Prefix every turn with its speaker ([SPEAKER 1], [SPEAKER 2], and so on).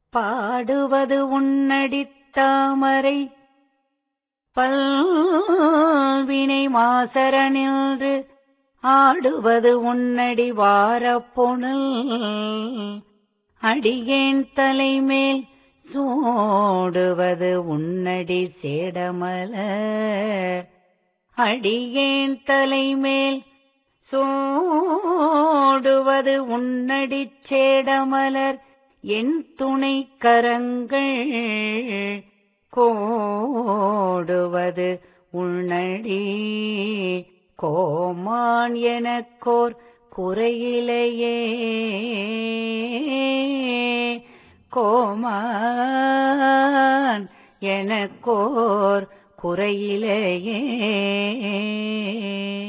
[SPEAKER 1] பாடுவது உன்னடித்தாமரை பல்வினை மாசர நின்று ஆடுவது உன்னடி வாரப்பொணல் அடியேன் தலைமேல் சூடுவது உன்னடி சேடமல அடியேன் தலைமேல் சூடுவது உன்னடிச் சேடமலர் என் துணை கரங்கள் கோடுவது உள்நடி கோமான் எனக்கோர் குறையிலையே கோமான் எனக்கோர் குறையிலையே